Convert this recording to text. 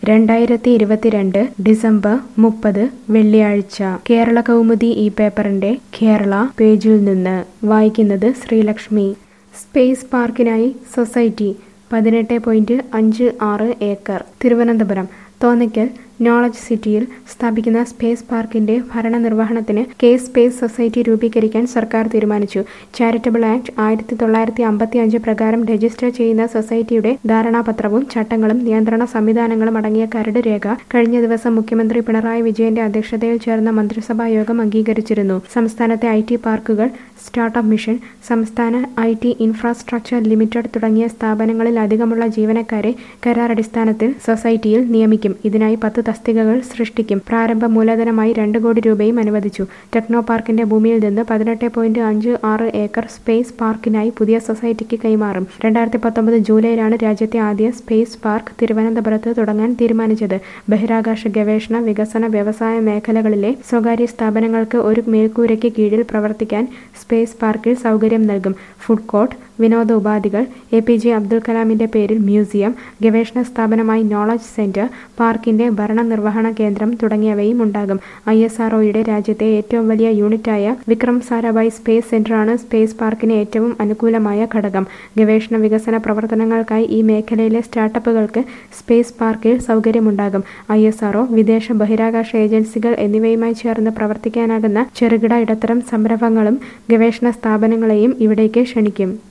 രണ്ടായിരത്തി ഇരുപത്തിരണ്ട് ഡിസംബർ മുപ്പത് വെള്ളിയാഴ്ച കേരള കൗമുദി ഈ പേപ്പറിന്റെ കേരള പേജിൽ നിന്ന് വായിക്കുന്നത് ശ്രീലക്ഷ്മി സ്പേസ് പാർക്കിനായി സൊസൈറ്റി പതിനെട്ട് പോയിന്റ് അഞ്ച് ആറ് ഏക്കർ തിരുവനന്തപുരം തോന്നയ്ക്കൽ നോളജ് സിറ്റിയിൽ സ്ഥാപിക്കുന്ന സ്പേസ് പാർക്കിന്റെ ഭരണനിർവഹണത്തിന് കെ സ്പേസ് സൊസൈറ്റി രൂപീകരിക്കാൻ സർക്കാർ തീരുമാനിച്ചു ചാരിറ്റബിൾ ആക്ട് ആയിരത്തി തൊള്ളായിരത്തി അമ്പത്തി അഞ്ച് പ്രകാരം രജിസ്റ്റർ ചെയ്യുന്ന സൊസൈറ്റിയുടെ ധാരണാപത്രവും ചട്ടങ്ങളും നിയന്ത്രണ സംവിധാനങ്ങളും അടങ്ങിയ കരട് രേഖ കഴിഞ്ഞ ദിവസം മുഖ്യമന്ത്രി പിണറായി വിജയന്റെ അധ്യക്ഷതയിൽ ചേർന്ന മന്ത്രിസഭാ യോഗം അംഗീകരിച്ചിരുന്നു സംസ്ഥാനത്തെ ഐ ടി പാർക്കുകൾ സ്റ്റാർട്ടപ്പ് മിഷൻ സംസ്ഥാന ഐ ടി ഇൻഫ്രാസ്ട്രക്ചർ ലിമിറ്റഡ് തുടങ്ങിയ സ്ഥാപനങ്ങളിൽ അധികമുള്ള ജീവനക്കാരെ കരാർ അടിസ്ഥാനത്തിൽ സൊസൈറ്റിയിൽ നിയമിക്കും ഇതിനായി പത്ത് തസ്തികകൾ സൃഷ്ടിക്കും പ്രാരംഭ മൂലധനമായി രണ്ട് കോടി രൂപയും അനുവദിച്ചു ടെക്നോ പാർക്കിന്റെ ഭൂമിയിൽ നിന്ന് പതിനെട്ട് പോയിന്റ് അഞ്ച് ആറ് ഏക്കർ സ്പേസ് പാർക്കിനായി പുതിയ സൊസൈറ്റിക്ക് കൈമാറും രണ്ടായിരത്തി പത്തൊമ്പത് ജൂലൈയിലാണ് രാജ്യത്തെ ആദ്യ സ്പേസ് പാർക്ക് തിരുവനന്തപുരത്ത് തുടങ്ങാൻ തീരുമാനിച്ചത് ബഹിരാകാശ ഗവേഷണ വികസന വ്യവസായ മേഖലകളിലെ സ്വകാര്യ സ്ഥാപനങ്ങൾക്ക് ഒരു മേൽക്കൂരയ്ക്ക് കീഴിൽ പ്രവർത്തിക്കാൻ സ്പേസ് പാർക്കിൽ സൗകര്യം നൽകും ഫുഡ് കോർട്ട് വിനോദ ഉപാധികൾ എ പി ജെ അബ്ദുൽ കലാമിന്റെ പേരിൽ മ്യൂസിയം ഗവേഷണ സ്ഥാപനമായി നോളജ് സെന്റർ പാർക്കിന്റെ ഭരണനിർവഹണ കേന്ദ്രം തുടങ്ങിയവയും ഉണ്ടാകും ഐ എസ് ആർഒയുടെ രാജ്യത്തെ ഏറ്റവും വലിയ യൂണിറ്റായ വിക്രം സാരാഭായ് സ്പേസ് സെന്ററാണ് സ്പേസ് പാർക്കിന് ഏറ്റവും അനുകൂലമായ ഘടകം ഗവേഷണ വികസന പ്രവർത്തനങ്ങൾക്കായി ഈ മേഖലയിലെ സ്റ്റാർട്ടപ്പുകൾക്ക് സ്പേസ് പാർക്കിൽ സൗകര്യമുണ്ടാകും ഐ എസ് ആർഒ വിദേശ ബഹിരാകാശ ഏജൻസികൾ എന്നിവയുമായി ചേർന്ന് പ്രവർത്തിക്കാനാകുന്ന ചെറുകിട ഇടത്തരം സംരംഭങ്ങളും ഗവേഷണ സ്ഥാപനങ്ങളെയും ഇവിടേക്ക് ക്ഷണിക്കും